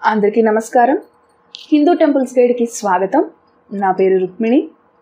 అందరికీ నమస్కారం హిందూ టెంపుల్స్ గైడ్కి స్వాగతం నా పేరు రుక్మిణి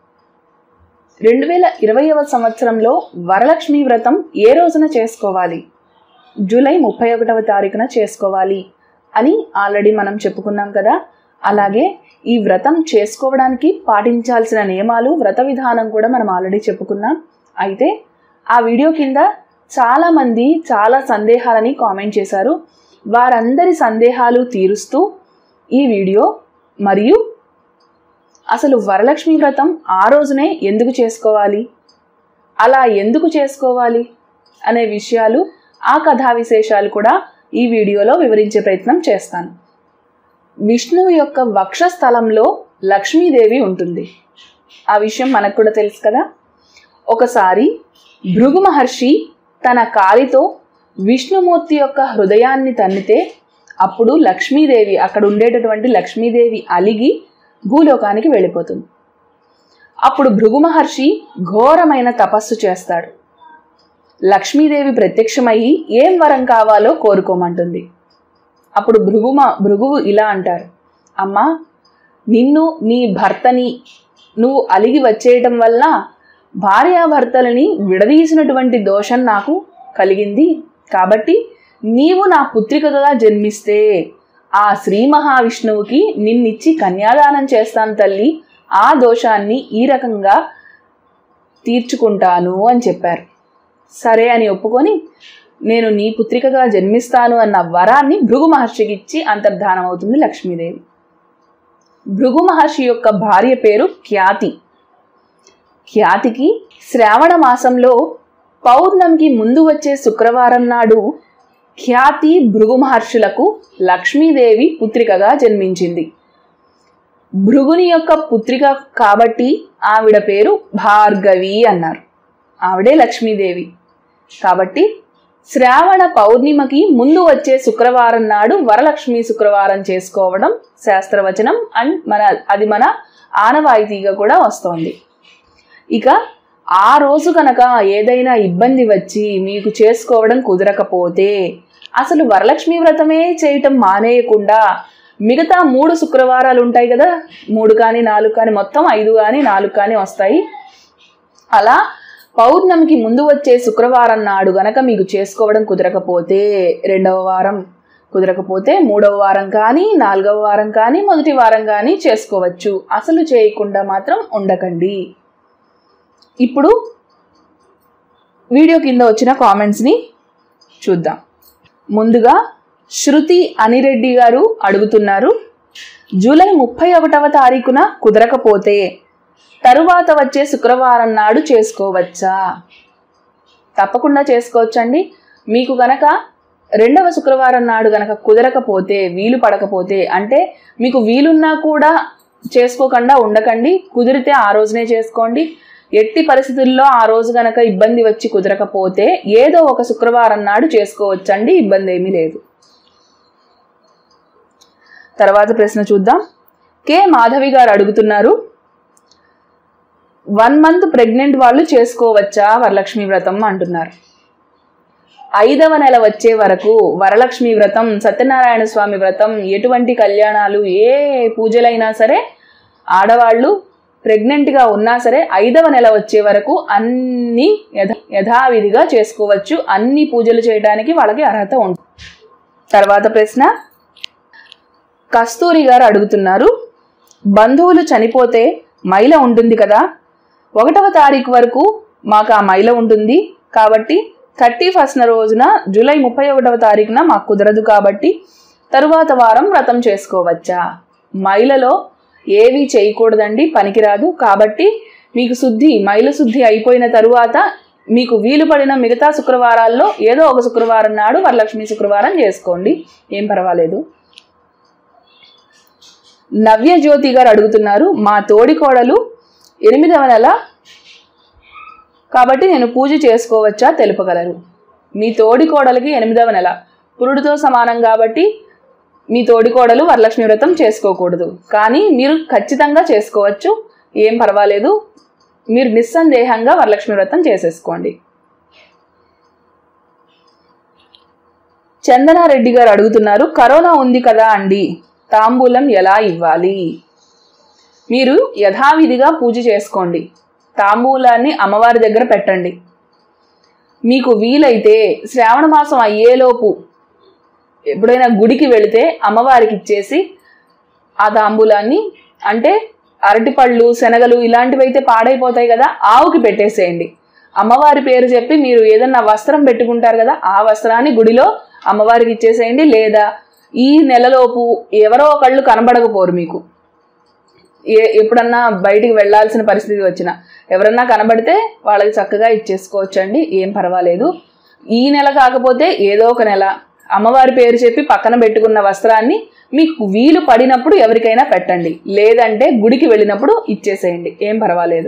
రెండు వేల ఇరవైవ సంవత్సరంలో వరలక్ష్మి వ్రతం ఏ రోజున చేసుకోవాలి జూలై ముప్పై ఒకటవ తారీఖున చేసుకోవాలి అని ఆల్రెడీ మనం చెప్పుకున్నాం కదా అలాగే ఈ వ్రతం చేసుకోవడానికి పాటించాల్సిన నియమాలు వ్రత విధానం కూడా మనం ఆల్రెడీ చెప్పుకున్నాం అయితే ఆ వీడియో కింద చాలామంది చాలా సందేహాలని కామెంట్ చేశారు వారందరి సందేహాలు తీరుస్తూ ఈ వీడియో మరియు అసలు వరలక్ష్మి వ్రతం ఆ రోజునే ఎందుకు చేసుకోవాలి అలా ఎందుకు చేసుకోవాలి అనే విషయాలు ఆ కథా విశేషాలు కూడా ఈ వీడియోలో వివరించే ప్రయత్నం చేస్తాను విష్ణువు యొక్క వక్షస్థలంలో లక్ష్మీదేవి ఉంటుంది ఆ విషయం మనకు కూడా తెలుసు కదా ఒకసారి భృగు మహర్షి తన కాలితో విష్ణుమూర్తి యొక్క హృదయాన్ని తన్నితే అప్పుడు లక్ష్మీదేవి అక్కడ ఉండేటటువంటి లక్ష్మీదేవి అలిగి భూలోకానికి వెళ్ళిపోతుంది అప్పుడు భృగు మహర్షి ఘోరమైన తపస్సు చేస్తాడు లక్ష్మీదేవి ప్రత్యక్షమయ్యి ఏం వరం కావాలో కోరుకోమంటుంది అప్పుడు భృగుమ భృగువు ఇలా అంటారు అమ్మా నిన్ను నీ భర్తని నువ్వు అలిగి వచ్చేయటం వల్ల భార్యాభర్తలని విడదీసినటువంటి దోషం నాకు కలిగింది కాబట్టి నీవు నా పుత్రికగా జన్మిస్తే ఆ శ్రీ మహావిష్ణువుకి నిన్నిచ్చి కన్యాదానం చేస్తాను తల్లి ఆ దోషాన్ని ఈ రకంగా తీర్చుకుంటాను అని చెప్పారు సరే అని ఒప్పుకొని నేను నీ పుత్రికగా జన్మిస్తాను అన్న వరాన్ని భృగు మహర్షికి ఇచ్చి అంతర్ధానం అవుతుంది లక్ష్మీదేవి భృగు మహర్షి యొక్క భార్య పేరు ఖ్యాతి ఖ్యాతికి శ్రావణ మాసంలో పౌర్ణమికి ముందు వచ్చే శుక్రవారం నాడు ఖ్యాతి భృగు మహర్షులకు లక్ష్మీదేవి పుత్రికగా జన్మించింది భృగుని యొక్క పుత్రిక కాబట్టి ఆవిడ పేరు భార్గవి అన్నారు ఆవిడే లక్ష్మీదేవి కాబట్టి శ్రావణ పౌర్ణిమకి ముందు వచ్చే శుక్రవారం నాడు వరలక్ష్మి శుక్రవారం చేసుకోవడం శాస్త్రవచనం అండ్ మన అది మన ఆనవాయితీగా కూడా వస్తోంది ఇక ఆ రోజు కనుక ఏదైనా ఇబ్బంది వచ్చి మీకు చేసుకోవడం కుదరకపోతే అసలు వరలక్ష్మి వ్రతమే చేయటం మానేయకుండా మిగతా మూడు శుక్రవారాలు ఉంటాయి కదా మూడు కానీ నాలుగు కానీ మొత్తం ఐదు కానీ నాలుగు కానీ వస్తాయి అలా పౌర్ణమికి ముందు వచ్చే శుక్రవారం నాడు గనక మీకు చేసుకోవడం కుదరకపోతే రెండవ వారం కుదరకపోతే మూడవ వారం కానీ నాలుగవ వారం కానీ మొదటి వారం కానీ చేసుకోవచ్చు అసలు చేయకుండా మాత్రం ఉండకండి ఇప్పుడు వీడియో కింద వచ్చిన కామెంట్స్ని చూద్దాం ముందుగా శృతి అనిరెడ్డి గారు అడుగుతున్నారు జూలై ముప్పై ఒకటవ తారీఖున కుదరకపోతే తరువాత వచ్చే శుక్రవారం నాడు చేసుకోవచ్చా తప్పకుండా చేసుకోవచ్చండి మీకు గనక రెండవ శుక్రవారం నాడు గనక కుదరకపోతే వీలు పడకపోతే అంటే మీకు వీలున్నా కూడా చేసుకోకుండా ఉండకండి కుదిరితే ఆ రోజునే చేసుకోండి ఎట్టి పరిస్థితుల్లో ఆ రోజు గనక ఇబ్బంది వచ్చి కుదరకపోతే ఏదో ఒక శుక్రవారం నాడు చేసుకోవచ్చండి ఇబ్బంది ఏమీ లేదు తర్వాత ప్రశ్న చూద్దాం కే మాధవి గారు అడుగుతున్నారు వన్ మంత్ ప్రెగ్నెంట్ వాళ్ళు చేసుకోవచ్చా వరలక్ష్మి వ్రతం అంటున్నారు ఐదవ నెల వచ్చే వరకు వరలక్ష్మి వ్రతం సత్యనారాయణ స్వామి వ్రతం ఎటువంటి కళ్యాణాలు ఏ పూజలైనా సరే ఆడవాళ్ళు ప్రెగ్నెంట్గా ఉన్నా సరే ఐదవ నెల వచ్చే వరకు అన్ని యథా యథావిధిగా చేసుకోవచ్చు అన్ని పూజలు చేయడానికి వాళ్ళకి అర్హత ఉంటుంది తర్వాత ప్రశ్న కస్తూరి గారు అడుగుతున్నారు బంధువులు చనిపోతే మైల ఉంటుంది కదా ఒకటవ తారీఖు వరకు మాకు ఆ మైల ఉంటుంది కాబట్టి థర్టీ ఫస్ట్ రోజున జూలై ముప్పై ఒకటవ తారీఖున మాకు కుదరదు కాబట్టి తరువాత వారం వ్రతం చేసుకోవచ్చా మైలలో ఏవి చేయకూడదండి పనికిరాదు కాబట్టి మీకు శుద్ధి మైల శుద్ధి అయిపోయిన తరువాత మీకు వీలు పడిన మిగతా శుక్రవారాల్లో ఏదో ఒక శుక్రవారం నాడు వరలక్ష్మి శుక్రవారం చేసుకోండి ఏం పర్వాలేదు నవ్య జ్యోతి గారు అడుగుతున్నారు మా తోడి కోడలు ఎనిమిదవ నెల కాబట్టి నేను పూజ చేసుకోవచ్చా తెలుపగలరు మీ తోడి కోడలికి ఎనిమిదవ నెల పురుడుతో సమానం కాబట్టి మీ తోడి కోడలు వరలక్ష్మి వ్రతం చేసుకోకూడదు కానీ మీరు ఖచ్చితంగా చేసుకోవచ్చు ఏం పర్వాలేదు మీరు నిస్సందేహంగా వరలక్ష్మి వ్రతం చేసేసుకోండి చందనారెడ్డి గారు అడుగుతున్నారు కరోనా ఉంది కదా అండి తాంబూలం ఎలా ఇవ్వాలి మీరు యథావిధిగా పూజ చేసుకోండి తాంబూలాన్ని అమ్మవారి దగ్గర పెట్టండి మీకు వీలైతే శ్రావణ మాసం అయ్యేలోపు ఎప్పుడైనా గుడికి వెళితే అమ్మవారికి ఇచ్చేసి ఆ తాంబూలాన్ని అంటే అరటిపళ్ళు శనగలు ఇలాంటివి అయితే పాడైపోతాయి కదా ఆవుకి పెట్టేసేయండి అమ్మవారి పేరు చెప్పి మీరు ఏదన్నా వస్త్రం పెట్టుకుంటారు కదా ఆ వస్త్రాన్ని గుడిలో అమ్మవారికి ఇచ్చేసేయండి లేదా ఈ నెలలోపు ఎవరో ఒకళ్ళు కనబడకపోరు మీకు ఏ ఎప్పుడన్నా బయటికి వెళ్ళాల్సిన పరిస్థితి వచ్చినా ఎవరన్నా కనబడితే వాళ్ళకి చక్కగా ఇచ్చేసుకోవచ్చండి ఏం పర్వాలేదు ఈ నెల కాకపోతే ఏదో ఒక నెల అమ్మవారి పేరు చెప్పి పక్కన పెట్టుకున్న వస్త్రాన్ని మీకు వీలు పడినప్పుడు ఎవరికైనా పెట్టండి లేదంటే గుడికి వెళ్ళినప్పుడు ఇచ్చేసేయండి ఏం పర్వాలేదు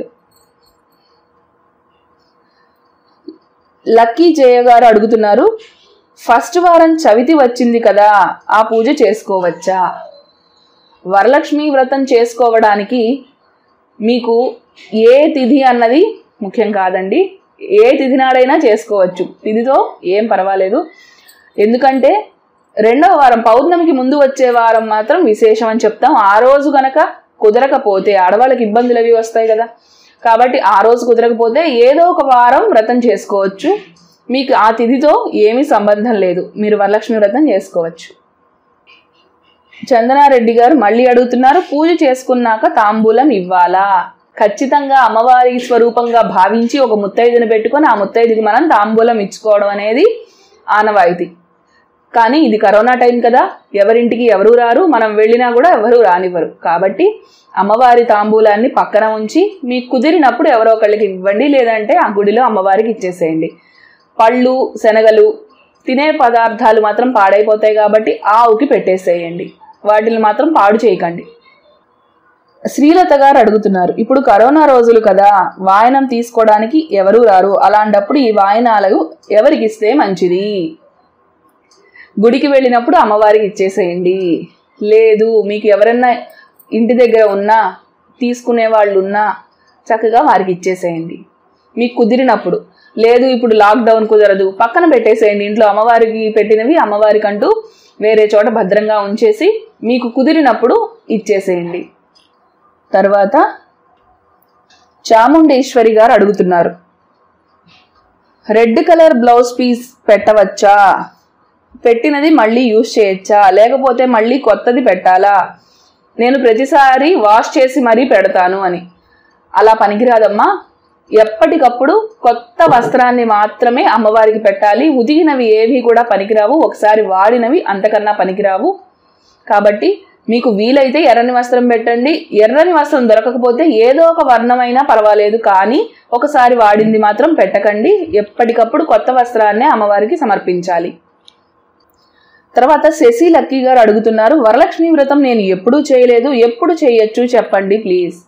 లక్కీ జయ గారు అడుగుతున్నారు ఫస్ట్ వారం చవితి వచ్చింది కదా ఆ పూజ చేసుకోవచ్చా వరలక్ష్మి వ్రతం చేసుకోవడానికి మీకు ఏ తిథి అన్నది ముఖ్యం కాదండి ఏ తిథి నాడైనా చేసుకోవచ్చు తిథితో ఏం పర్వాలేదు ఎందుకంటే రెండవ వారం పౌర్ణమికి ముందు వచ్చే వారం మాత్రం విశేషం అని చెప్తాం ఆ రోజు గనక కుదరకపోతే ఆడవాళ్ళకి ఇబ్బందులు అవి వస్తాయి కదా కాబట్టి ఆ రోజు కుదరకపోతే ఏదో ఒక వారం వ్రతం చేసుకోవచ్చు మీకు ఆ తిథితో ఏమీ సంబంధం లేదు మీరు వరలక్ష్మి వ్రతం చేసుకోవచ్చు చందనారెడ్డి గారు మళ్ళీ అడుగుతున్నారు పూజ చేసుకున్నాక తాంబూలం ఇవ్వాలా ఖచ్చితంగా అమ్మవారి స్వరూపంగా భావించి ఒక ముత్తైదుని పెట్టుకొని ఆ ముత్తైదుకి మనం తాంబూలం ఇచ్చుకోవడం అనేది ఆనవాయితీ కానీ ఇది కరోనా టైం కదా ఎవరింటికి ఎవరు రారు మనం వెళ్ళినా కూడా ఎవరు రానివ్వరు కాబట్టి అమ్మవారి తాంబూలాన్ని పక్కన ఉంచి మీకు కుదిరినప్పుడు ఎవరో ఒకళ్ళకి ఇవ్వండి లేదంటే ఆ గుడిలో అమ్మవారికి ఇచ్చేసేయండి పళ్ళు శనగలు తినే పదార్థాలు మాత్రం పాడైపోతాయి కాబట్టి ఆవుకి పెట్టేసేయండి వాటిని మాత్రం పాడు చేయకండి శ్రీలత గారు అడుగుతున్నారు ఇప్పుడు కరోనా రోజులు కదా వాయనం తీసుకోవడానికి ఎవరు రారు అలాంటప్పుడు ఈ వాయనాలు ఎవరికి ఇస్తే మంచిది గుడికి వెళ్ళినప్పుడు అమ్మవారికి ఇచ్చేసేయండి లేదు మీకు ఎవరన్నా ఇంటి దగ్గర ఉన్నా తీసుకునే వాళ్ళు ఉన్నా చక్కగా వారికి ఇచ్చేసేయండి మీకు కుదిరినప్పుడు లేదు ఇప్పుడు లాక్డౌన్ కుదరదు పక్కన పెట్టేసేయండి ఇంట్లో అమ్మవారికి పెట్టినవి అమ్మవారికి అంటూ వేరే చోట భద్రంగా ఉంచేసి మీకు కుదిరినప్పుడు ఇచ్చేసేయండి తర్వాత చాముండేశ్వరి గారు అడుగుతున్నారు రెడ్ కలర్ బ్లౌజ్ పీస్ పెట్టవచ్చా పెట్టినది మళ్ళీ యూజ్ చేయొచ్చా లేకపోతే మళ్ళీ కొత్తది పెట్టాలా నేను ప్రతిసారి వాష్ చేసి మరీ పెడతాను అని అలా పనికిరాదమ్మా ఎప్పటికప్పుడు కొత్త వస్త్రాన్ని మాత్రమే అమ్మవారికి పెట్టాలి ఉదిగినవి ఏవి కూడా పనికిరావు ఒకసారి వాడినవి అంతకన్నా పనికిరావు కాబట్టి మీకు వీలైతే ఎర్రని వస్త్రం పెట్టండి ఎర్రని వస్త్రం దొరకకపోతే ఏదో ఒక వర్ణమైనా పర్వాలేదు కానీ ఒకసారి వాడింది మాత్రం పెట్టకండి ఎప్పటికప్పుడు కొత్త వస్త్రాన్నే అమ్మవారికి సమర్పించాలి తర్వాత శశి లక్కీ గారు అడుగుతున్నారు వరలక్ష్మి వ్రతం నేను ఎప్పుడూ చేయలేదు ఎప్పుడు చేయొచ్చు చెప్పండి ప్లీజ్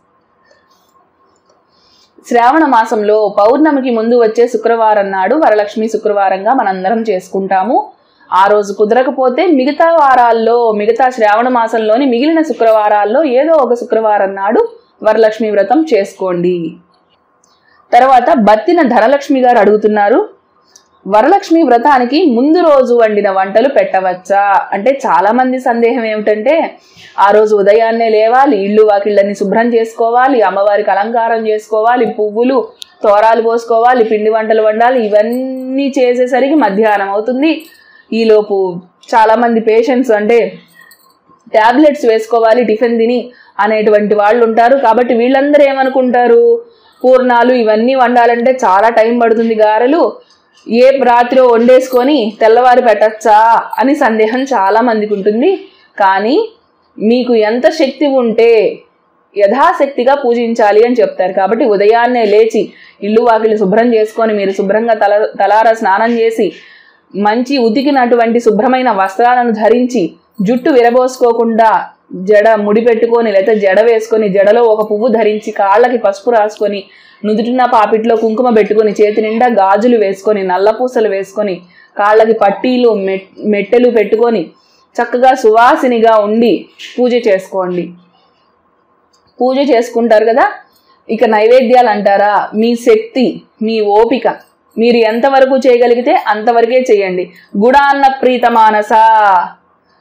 శ్రావణ మాసంలో పౌర్ణమికి ముందు వచ్చే శుక్రవారం నాడు వరలక్ష్మి శుక్రవారంగా మనందరం చేసుకుంటాము ఆ రోజు కుదరకపోతే మిగతా వారాల్లో మిగతా శ్రావణ మాసంలోని మిగిలిన శుక్రవారాల్లో ఏదో ఒక శుక్రవారం నాడు వరలక్ష్మి వ్రతం చేసుకోండి తర్వాత బత్తిన ధనలక్ష్మి గారు అడుగుతున్నారు వరలక్ష్మి వ్రతానికి ముందు రోజు వండిన వంటలు పెట్టవచ్చా అంటే చాలా మంది సందేహం ఏమిటంటే ఆ రోజు ఉదయాన్నే లేవాలి ఇల్లు వాకిళ్ళని శుభ్రం చేసుకోవాలి అమ్మవారికి అలంకారం చేసుకోవాలి పువ్వులు తోరాలు పోసుకోవాలి పిండి వంటలు వండాలి ఇవన్నీ చేసేసరికి మధ్యాహ్నం అవుతుంది ఈలోపు చాలా మంది పేషెంట్స్ అంటే ట్యాబ్లెట్స్ వేసుకోవాలి టిఫిన్ తిని అనేటువంటి వాళ్ళు ఉంటారు కాబట్టి వీళ్ళందరూ ఏమనుకుంటారు పూర్ణాలు ఇవన్నీ వండాలంటే చాలా టైం పడుతుంది గారెలు ఏ రాత్రి వండేసుకొని తెల్లవారి పెట్టచ్చా అని సందేహం చాలా మందికి ఉంటుంది కానీ మీకు ఎంత శక్తి ఉంటే యథాశక్తిగా పూజించాలి అని చెప్తారు కాబట్టి ఉదయాన్నే లేచి ఇల్లు వాకిలి శుభ్రం చేసుకొని మీరు శుభ్రంగా తల తలార స్నానం చేసి మంచి ఉతికినటువంటి శుభ్రమైన వస్త్రాలను ధరించి జుట్టు విరబోసుకోకుండా జడ ముడి పెట్టుకొని లేదా జడ వేసుకొని జడలో ఒక పువ్వు ధరించి కాళ్ళకి పసుపు రాసుకొని నుదుటిన పాపిట్లో కుంకుమ పెట్టుకొని చేతి నిండా గాజులు వేసుకొని నల్లపూసలు వేసుకొని కాళ్ళకి పట్టీలు మెట్ మెట్టెలు పెట్టుకొని చక్కగా సువాసినిగా ఉండి పూజ చేసుకోండి పూజ చేసుకుంటారు కదా ఇక నైవేద్యాలు అంటారా మీ శక్తి మీ ఓపిక మీరు ఎంతవరకు చేయగలిగితే అంతవరకే చేయండి గుడాన్న ప్రీత మానస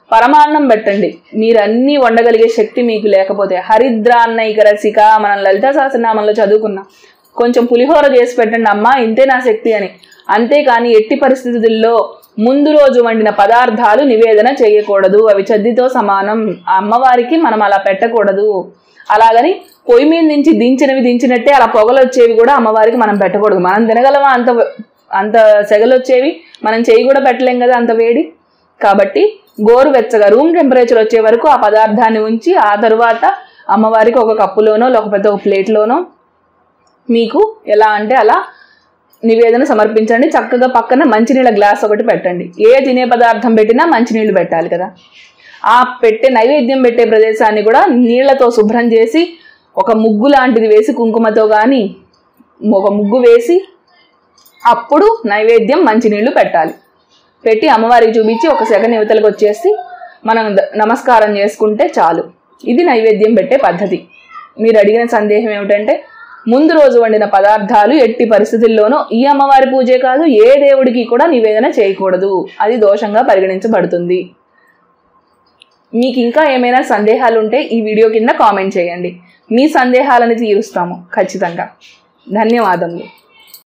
పరమాన్నం పెట్టండి మీరు అన్నీ వండగలిగే శక్తి మీకు లేకపోతే హరిద్ర అన్నైక రసిక మనం లలితా సహస్రనామంలో చదువుకున్నాం కొంచెం పులిహోర చేసి పెట్టండి అమ్మా ఇంతే నా శక్తి అని అంతేకాని ఎట్టి పరిస్థితుల్లో ముందు రోజు వండిన పదార్థాలు నివేదన చేయకూడదు అవి చద్దితో సమానం ఆ అమ్మవారికి మనం అలా పెట్టకూడదు అలాగని పొయ్యి మీద నుంచి దించినవి దించినట్టే అలా పొగలు వచ్చేవి కూడా అమ్మవారికి మనం పెట్టకూడదు మనం తినగలమా అంత అంత సెగలు వచ్చేవి మనం చేయి కూడా పెట్టలేం కదా అంత వేడి కాబట్టి గోరువెచ్చగా రూమ్ టెంపరేచర్ వచ్చే వరకు ఆ పదార్థాన్ని ఉంచి ఆ తరువాత అమ్మవారికి ఒక కప్పులోనో లేకపోతే ఒక ప్లేట్లోనో మీకు ఎలా అంటే అలా నివేదన సమర్పించండి చక్కగా పక్కన మంచినీళ్ళ గ్లాస్ ఒకటి పెట్టండి ఏ తినే పదార్థం పెట్టినా మంచినీళ్ళు పెట్టాలి కదా ఆ పెట్టే నైవేద్యం పెట్టే ప్రదేశాన్ని కూడా నీళ్లతో శుభ్రం చేసి ఒక ముగ్గు లాంటిది వేసి కుంకుమతో కానీ ఒక ముగ్గు వేసి అప్పుడు నైవేద్యం మంచినీళ్ళు పెట్టాలి పెట్టి అమ్మవారికి చూపించి ఒక సెకండ్ యువతలకు వచ్చేసి మనం ద- నమస్కారం చేసుకుంటే చాలు ఇది నైవేద్యం పెట్టే పద్ధతి మీరు అడిగిన సందేహం ఏమిటంటే ముందు రోజు వండిన పదార్థాలు ఎట్టి పరిస్థితుల్లోనూ ఈ అమ్మవారి పూజే కాదు ఏ దేవుడికి కూడా నివేదన చేయకూడదు అది దోషంగా పరిగణించబడుతుంది మీకు ఇంకా ఏమైనా సందేహాలు ఉంటే ఈ వీడియో కింద కామెంట్ చేయండి మీ సందేహాలను తీరుస్తాము ఖచ్చితంగా ధన్యవాదములు